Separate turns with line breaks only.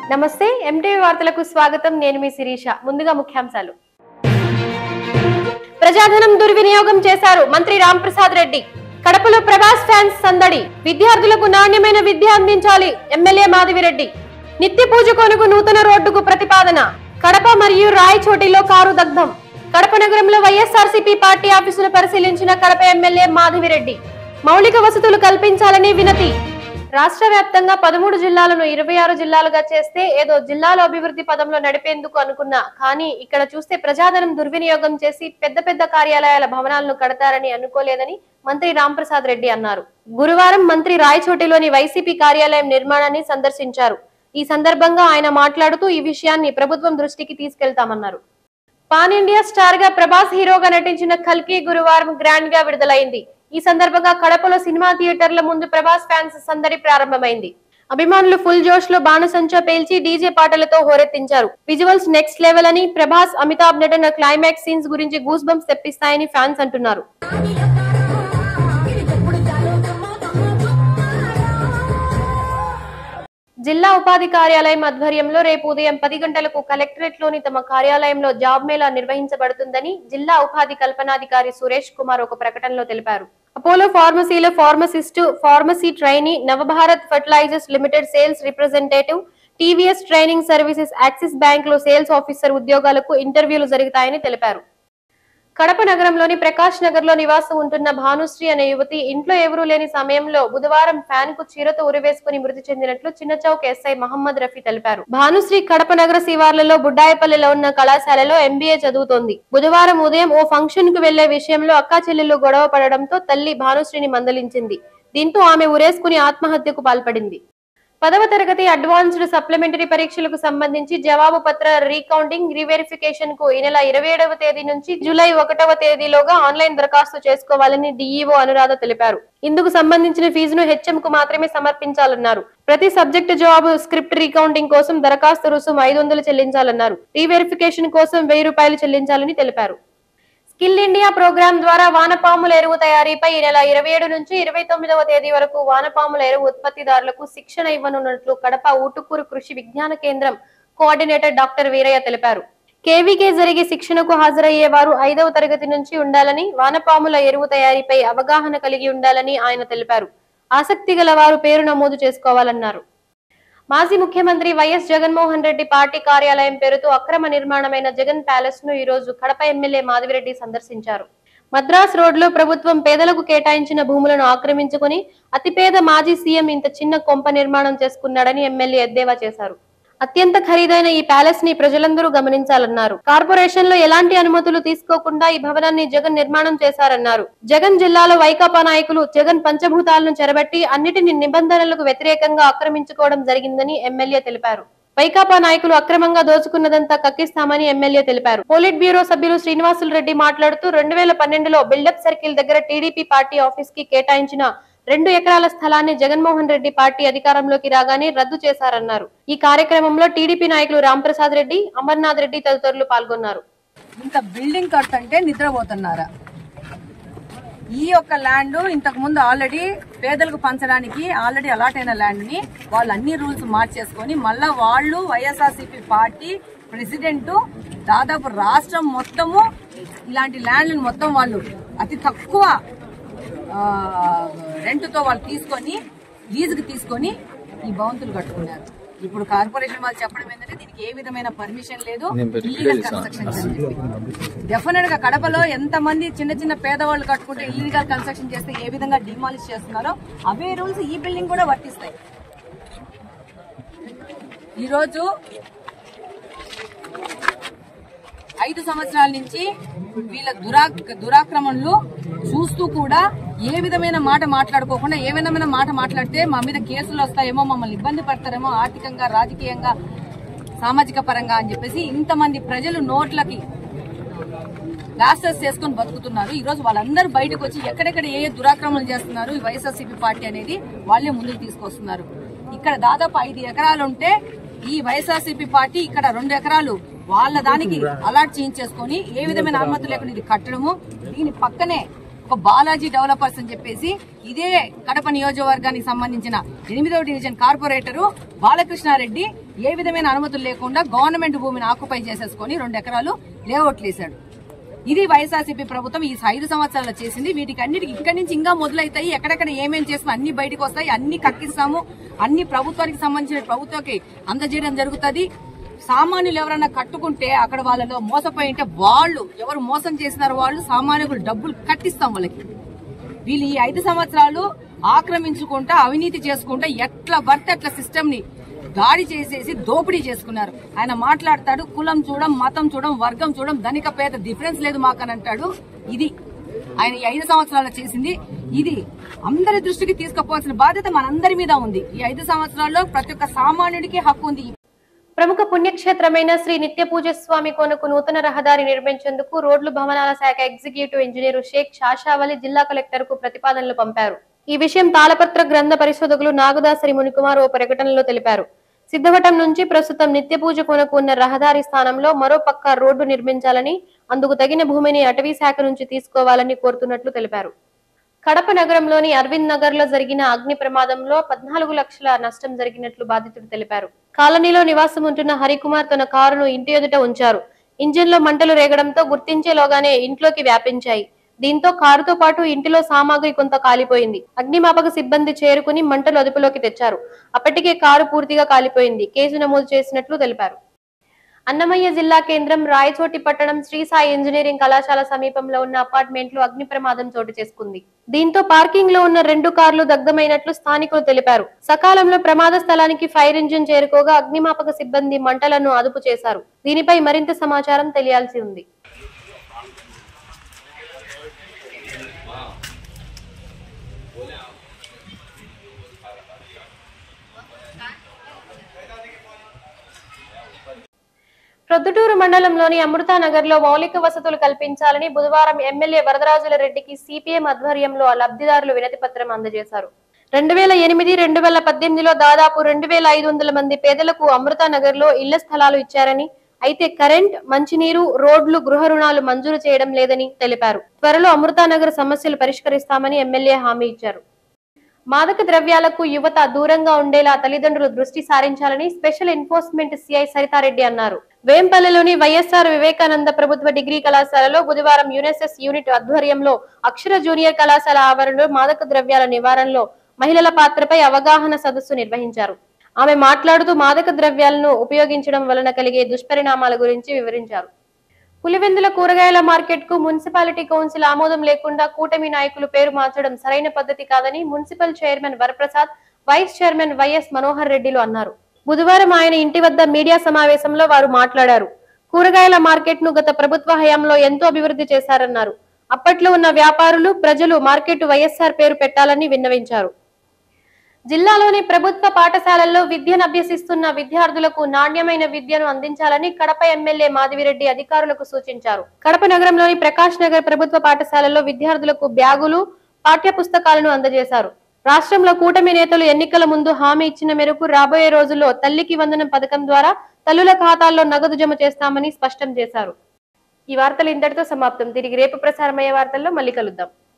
నమస్తే ఎంటీవీ వార్తలకు స్వాగతం నేను మీ శిరీష ముందుగా ముఖ్యాంశాలు ప్రజాధనం దుర్వినియోగం చేశారు మంత్రి రాంప్రసాద్ రెడ్డి కడపలో ప్రభాస్ ఫ్యాన్స్ సందడి విద్యార్థులకు నాణ్యమైన విద్య అందించాలి ఎమ్మెల్యే మాధవిరెడ్డి నిత్య పూజ కొనుగు నూతన రోడ్డుకు ప్రతిపాదన కడప మరియు రాయచోటిలో కారు దగ్ధం కడప నగరంలో వైఎస్ఆర్సీపీ పార్టీ ఆఫీసును పరిశీలించిన కడప ఎమ్మెల్యే మాధవిరెడ్డి మౌలిక వసతులు కల్పించాలని వినతి రాష్ట్ర వ్యాప్తంగా పదమూడు జిల్లాలను ఇరవై ఆరు జిల్లాలుగా చేస్తే ఏదో జిల్లాల అభివృద్ధి పదంలో నడిపేందుకు అనుకున్నా కానీ ఇక్కడ చూస్తే ప్రజాధనం దుర్వినియోగం చేసి పెద్ద పెద్ద కార్యాలయాల భవనాలను కడతారని అనుకోలేదని మంత్రి రాంప్రసాద్ రెడ్డి అన్నారు గురువారం మంత్రి రాయచోటిలోని వైసీపీ కార్యాలయం నిర్మాణాన్ని సందర్శించారు ఈ సందర్భంగా ఆయన మాట్లాడుతూ ఈ విషయాన్ని ప్రభుత్వం దృష్టికి తీసుకెళ్తామన్నారు పాన్ ఇండియా స్టార్ గా ప్రభాస్ హీరోగా నటించిన కల్కి గురువారం గ్రాండ్ గా విడుదలైంది ఈ సందర్భంగా కడపలో సినిమా థియేటర్ల ముందు ప్రభాస్ ఫ్యాన్స్ సందడి ప్రారంభమైంది అభిమానులు ఫుల్ జోష్ లో బాణసంచా పేల్చి డీజే పాటలతో హోరెత్తించారు విజువల్స్ నెక్స్ట్ లెవెల్ అని ప్రభాస్ అమితాబ్ నటన క్లైమాక్స్ సీన్స్ గురించి గూస్ బంప్స్ తెప్పిస్తాయని ఫ్యాన్స్ అంటున్నారు జిల్లా ఉపాధి కార్యాలయం ఆధ్వర్యంలో రేపు ఉదయం పది గంటలకు కలెక్టరేట్ లోని తమ కార్యాలయంలో జాబ్ మేళా నిర్వహించబడుతుందని జిల్లా ఉపాధి కల్పనాధికారి సురేష్ కుమార్ ఒక ప్రకటనలో తెలిపారు అపోలో ఫార్మసీలో pharmacist pharmacy trainee Navabharat fertilisers limited sales representative TVS training services Axis bank లో సేల్స్ ఆఫీసర్ ఉద్యోగాలకు ఇంటర్వ్యూలు జరుగుతాయని తెలిపారు కడప నగరంలోని ప్రకాష్ నగర్ లో నివాసం ఉంటున్న భానుశ్రీ అనే యువతి ఇంట్లో ఎవరూ లేని సమయంలో బుధవారం ఫ్యాన్ కు చీరతో ఉరివేసుకుని మృతి చెందినట్లు చిన్న చౌక్ ఎస్ఐ మహమ్మద్ రఫీ తెలిపారు భానుశ్రీ కడప నగర శివార్లలో బుడ్డాయపల్లిలో ఉన్న కళాశాలలో ఎంబీఏ చదువుతోంది బుధవారం ఉదయం ఓ ఫంక్షన్ కు వెళ్లే విషయంలో అక్కా చెల్లెలు గొడవ పడడంతో తల్లి భానుశ్రీని మందలించింది దీంతో ఆమె ఉరేసుకుని ఆత్మహత్యకు పాల్పడింది పదవ తరగతి అడ్వాన్స్డ్ సప్లిమెంటరీ పరీక్షలకు సంబంధించి జవాబు పత్ర రీకౌంటింగ్ రీవెరిఫికేషన్ కు ఈ నెల ఇరవై ఏడవ తేదీ నుంచి జూలై ఒకటవ తేదీలోగా ఆన్లైన్ దరఖాస్తు చేసుకోవాలని డిఈఓ అనురాధ తెలిపారు ఇందుకు సంబంధించిన ఫీజును హెచ్ఎం కు మాత్రమే సమర్పించాలన్నారు ప్రతి సబ్జెక్టు జవాబు స్క్రిప్ట్ రీకౌంటింగ్ కోసం దరఖాస్తు రుసుము ఐదు వందలు చెల్లించాలన్నారు రీవెరిఫికేషన్ కోసం వెయ్యి రూపాయలు చెల్లించాలని తెలిపారు స్కిల్ ఇండియా ప్రోగ్రాం ద్వారా వానపాముల ఎరువు తయారీపై ఈ నెల ఇరవై ఏడు నుంచి ఇరవై తొమ్మిదవ తేదీ వరకు వానపాముల ఎరువు ఉత్పత్తిదారులకు శిక్షణ ఇవ్వనున్నట్లు కడప ఊటుకూరు కృషి విజ్ఞాన కేంద్రం కోఆర్డినేటర్ డాక్టర్ వీరయ్య తెలిపారు కేవీకే జరిగే శిక్షణకు హాజరయ్యే వారు ఐదవ తరగతి నుంచి ఉండాలని వానపాముల ఎరువు తయారీపై అవగాహన కలిగి ఉండాలని ఆయన తెలిపారు ఆసక్తి గల వారు పేరు నమోదు చేసుకోవాలన్నారు మాజీ ముఖ్యమంత్రి వైఎస్ జగన్మోహన్ రెడ్డి పార్టీ కార్యాలయం పేరుతో అక్రమ నిర్మాణమైన జగన్ ప్యాలెస్ ను ఈ రోజు కడప ఎమ్మెల్యే మాధవిరెడ్డి సందర్శించారు మద్రాస్ రోడ్ లో ప్రభుత్వం పేదలకు కేటాయించిన భూములను ఆక్రమించుకుని అతిపేద మాజీ సీఎం ఇంత చిన్న కొంప నిర్మాణం చేసుకున్నాడని ఎమ్మెల్యే ఎద్దేవా చేశారు అత్యంత ఖరీదైన ఈ ప్యాలెస్ ని ప్రజలందరూ గమనించాలన్నారు కార్పొరేషన్ లో ఎలాంటి అనుమతులు తీసుకోకుండా ఈ భవనాన్ని జగన్ నిర్మాణం చేశారన్నారు జగన్ జిల్లాలో వైకాపా నాయకులు జగన్ పంచభూతాలను చెరబట్టి అన్నిటిని నిబంధనలకు వ్యతిరేకంగా ఆక్రమించుకోవడం జరిగిందని ఎమ్మెల్యే తెలిపారు వైకాపా నాయకులు అక్రమంగా దోచుకున్నదంతా కక్కిస్తామని ఎమ్మెల్యే తెలిపారు పోలిట్ బ్యూరో సభ్యులు శ్రీనివాసులు రెడ్డి మాట్లాడుతూ రెండు వేల పన్నెండులో బిల్డప్ సర్కిల్ దగ్గర టీడీపీ పార్టీ ఆఫీస్ కి కేటాయించిన రెండు ఎకరాల స్థలాన్ని జగన్మోహన్ రెడ్డి పార్టీ అధికారంలోకి రాగానే రద్దు చేశారన్నారు ఈ కార్యక్రమంలో టీడీపీ నాయకులు రాంప్రసాద్ రెడ్డి అమర్నాథ్ రెడ్డి తదితరులు పాల్గొన్నారు
ఇంత బిల్డింగ్ కడుతుంటే నిద్రపోతున్నారా ఈ యొక్క ల్యాండ్ ఇంతకు ముందు ఆల్రెడీ పేదలకు పంచడానికి ఆల్రెడీ అలాట్ అయిన ల్యాండ్ ని వాళ్ళు అన్ని రూల్స్ మార్చేసుకొని మళ్ళా వాళ్ళు వైఎస్ఆర్సీపీ పార్టీ ప్రెసిడెంట్ దాదాపు రాష్ట్రం మొత్తము ఇలాంటి ల్యాండ్లను మొత్తం వాళ్ళు అతి తక్కువ రెంట్తో వాళ్ళు తీసుకొని లీజుకి తీసుకొని ఈ భవంతులు కట్టుకున్నారు ఇప్పుడు కార్పొరేషన్ వాళ్ళు చెప్పడం ఏంటంటే దీనికి ఏ విధమైన పర్మిషన్ లేదు ఇల్లీగల్ కన్స్ట్రక్షన్ అని చెప్పి డెఫినెట్ గా కడపలో ఎంత మంది చిన్న చిన్న పేదవాళ్ళు కట్టుకుంటే ఇల్లీగల్ కన్స్ట్రక్షన్ చేస్తే ఏ విధంగా డిమాలిష్ చేస్తున్నారో అవే రూల్స్ ఈ బిల్డింగ్ కూడా వర్తిస్తాయి ఈరోజు ఐదు సంవత్సరాల నుంచి వీళ్ళ దురా దురాక్రమణలు చూస్తూ కూడా ఏ విధమైన మాట మాట్లాడుకోకుండా ఏ విధమైన మాట మాట్లాడితే మా మీద కేసులు వస్తాయేమో మమ్మల్ని ఇబ్బంది పడతారేమో ఆర్థికంగా రాజకీయంగా సామాజిక పరంగా అని చెప్పేసి ఇంతమంది ప్రజలు నోట్లకి లాస్టర్స్ చేసుకొని బతుకుతున్నారు ఈ రోజు వాళ్ళందరూ బయటకు వచ్చి ఎక్కడెక్కడ ఏ ఏ దురాక్రమణలు చేస్తున్నారు ఈ వైఎస్ఆర్సీపీ పార్టీ అనేది వాళ్ళే ముందుకు తీసుకొస్తున్నారు ఇక్కడ దాదాపు ఐదు ఎకరాలు ఉంటే ఈ వైఎస్ఆర్సీపీ పార్టీ ఇక్కడ రెండు ఎకరాలు వాళ్ళ దానికి అలాట్ చేయించేసుకొని ఏ విధమైన అనుమతి లేకుండా ఇది కట్టడము దీని పక్కనే ఒక బాలాజీ డెవలపర్స్ అని చెప్పేసి ఇదే కడప నియోజకవర్గానికి సంబంధించిన ఎనిమిదవ డివిజన్ కార్పొరేటరు బాలకృష్ణారెడ్డి ఏ విధమైన అనుమతులు లేకుండా గవర్నమెంట్ భూమిని ఆక్యుపై చేసేసుకొని రెండు ఎకరాలు లేఅవుట్లు వేశాడు ఇది వైఎస్ఆర్సీపీ ప్రభుత్వం ఈ ఐదు సంవత్సరాలు చేసింది వీటికి అన్నిటికి ఇక్కడి నుంచి ఇంకా మొదలవుతాయి ఎక్కడెక్కడ ఏమేం చేస్తాం అన్ని బయటకు వస్తాయి అన్ని కక్కిస్తాము అన్ని ప్రభుత్వానికి సంబంధించిన ప్రభుత్వకి అందజేయడం జరుగుతుంది సామాన్యులు ఎవరైనా కట్టుకుంటే అక్కడ వాళ్ళలో మోసపోయి ఉంటే వాళ్ళు ఎవరు మోసం చేసినారో వాళ్ళు సామాన్యులు డబ్బులు కట్టిస్తాం వాళ్ళకి వీళ్ళు ఈ ఐదు సంవత్సరాలు ఆక్రమించుకుంటా అవినీతి చేసుకుంటా ఎట్లా పడితే అట్లా సిస్టమ్ ని దాడి చేసేసి దోపిడీ చేసుకున్నారు ఆయన మాట్లాడతాడు కులం చూడం మతం చూడం వర్గం చూడం ధనిక పేద డిఫరెన్స్ లేదు మాకని అంటాడు ఇది ఆయన ఈ ఐదు సంవత్సరాలు చేసింది ఇది అందరి దృష్టికి తీసుకుపోవాల్సిన బాధ్యత మనందరి మీద ఉంది ఈ ఐదు సంవత్సరాల్లో ప్రతి ఒక్క సామాన్యుడికి హక్కు ఉంది
ప్రముఖ పుణ్యక్షేత్రమైన శ్రీ నిత్య పూజ స్వామి కోనకు నూతన రహదారి నిర్మించేందుకు రోడ్లు భవనాల శాఖ ఎగ్జిక్యూటివ్ ఇంజనీరు షేక్ షాషావలి జిల్లా కలెక్టర్ కు ప్రతిపాదనలు పంపారు ఈ విషయం తాళపత్ర గ్రంథ పరిశోధకులు నాగదాసరి మునికుమార్ ఓ ప్రకటనలో తెలిపారు సిద్ధవటం నుంచి ప్రస్తుతం నిత్య పూజ కొనకు ఉన్న రహదారి స్థానంలో మరో పక్క రోడ్డు నిర్మించాలని అందుకు తగిన భూమిని అటవీ శాఖ నుంచి తీసుకోవాలని కోరుతున్నట్లు తెలిపారు కడప నగరంలోని అరవింద్ నగర్ లో జరిగిన అగ్ని ప్రమాదంలో పద్నాలుగు లక్షల నష్టం జరిగినట్లు బాధితుడు తెలిపారు కాలనీలో నివాసం ఉంటున్న హరికుమార్ తన కారును ఇంటి ఎదుట ఉంచారు ఇంజిన్ లో మంటలు రేగడంతో గుర్తించేలోగానే ఇంట్లోకి వ్యాపించాయి దీంతో కారుతో పాటు ఇంటిలో సామాగ్రి కొంత కాలిపోయింది అగ్నిమాపక సిబ్బంది చేరుకుని మంటలు అదుపులోకి తెచ్చారు అప్పటికే కారు పూర్తిగా కాలిపోయింది కేసు నమోదు చేసినట్లు తెలిపారు అన్నమయ్య జిల్లా కేంద్రం రాయచోటి పట్టణం శ్రీ సాయి ఇంజనీరింగ్ కళాశాల సమీపంలో ఉన్న అపార్ట్మెంట్ లో అగ్ని ప్రమాదం చోటు చేసుకుంది దీంతో పార్కింగ్ లో ఉన్న రెండు కార్లు దగ్ధమైనట్లు స్థానికులు తెలిపారు సకాలంలో ప్రమాద స్థలానికి ఫైర్ ఇంజిన్ చేరుకోగా అగ్నిమాపక సిబ్బంది మంటలను అదుపు చేశారు దీనిపై మరింత సమాచారం తెలియాల్సి ఉంది ప్రొద్దుటూరు మండలంలోని అమృతానగర్ లో మౌలిక వసతులు కల్పించాలని బుధవారం ఎమ్మెల్యే వరదరాజుల రెడ్డికి సిపిఎం ఆధ్వర్యంలో లబ్ధిదారులు వినతి పత్రం అందజేశారు రెండు వేల ఎనిమిది రెండు వేల పద్దెనిమిదిలో దాదాపు రెండు వేల ఐదు వందల మంది పేదలకు అమృతానగర్ లో ఇళ్ల స్థలాలు ఇచ్చారని అయితే కరెంట్ మంచినీరు రోడ్లు గృహ రుణాలు మంజూరు చేయడం లేదని తెలిపారు త్వరలో అమృతానగర్ సమస్యలు పరిష్కరిస్తామని ఎమ్మెల్యే హామీ ఇచ్చారు మాదక ద్రవ్యాలకు యువత దూరంగా ఉండేలా తల్లిదండ్రులు దృష్టి సారించాలని స్పెషల్ ఎన్ఫోర్స్మెంట్ సిఐ సరితారెడ్డి అన్నారు వేంపల్లిలోని వైఎస్ఆర్ వివేకానంద ప్రభుత్వ డిగ్రీ కళాశాలలో బుధవారం యునెసెస్ యూనిట్ ఆధ్వర్యంలో అక్షర జూనియర్ కళాశాల ఆవరణలో మాదక ద్రవ్యాల నివారణలో మహిళల పాత్రపై అవగాహన సదస్సు నిర్వహించారు ఆమె మాట్లాడుతూ మాదక ద్రవ్యాలను ఉపయోగించడం వలన కలిగే దుష్పరిణామాల గురించి వివరించారు పులివెందుల కూరగాయల మార్కెట్ కు మున్సిపాలిటీ కౌన్సిల్ ఆమోదం లేకుండా కూటమి నాయకులు పేరు మార్చడం సరైన పద్ధతి కాదని municipal chairman Varaprasad vice chairman YS Manohar రెడ్డిలు అన్నారు బుధవారం ఆయన ఇంటి వద్ద మీడియా సమావేశంలో వారు మాట్లాడారు కూరగాయల మార్కెట్ ను గత ప్రభుత్వ హయాంలో ఎంతో అభివృద్ధి చేశారన్నారు అప్పట్లో ఉన్న వ్యాపారులు ప్రజలు మార్కెట్ వైఎస్ఆర్ పేరు పెట్టాలని విన్నవించారు జిల్లాలోని ప్రభుత్వ పాఠశాలల్లో విద్యను అభ్యసిస్తున్న విద్యార్థులకు నాణ్యమైన విద్యను అందించాలని కడప ఎమ్మెల్యే మాధవిరెడ్డి అధికారులకు సూచించారు కడప నగరంలోని ప్రకాష్ నగర్ ప్రభుత్వ పాఠశాలల్లో విద్యార్థులకు బ్యాగులు పాఠ్య పుస్తకాలను అందజేశారు రాష్ట్రంలో కూటమి నేతలు ఎన్నికల ముందు హామీ ఇచ్చిన మేరకు రాబోయే రోజుల్లో తల్లికి వందనం పథకం ద్వారా తల్లుల ఖాతాల్లో నగదు జమ చేస్తామని స్పష్టం చేశారు ఈ వార్తలు ఇంతటితో సమాప్తం తిరిగి రేపు ప్రసారమయ్యే వార్తల్లో మళ్ళీ కలుద్దాం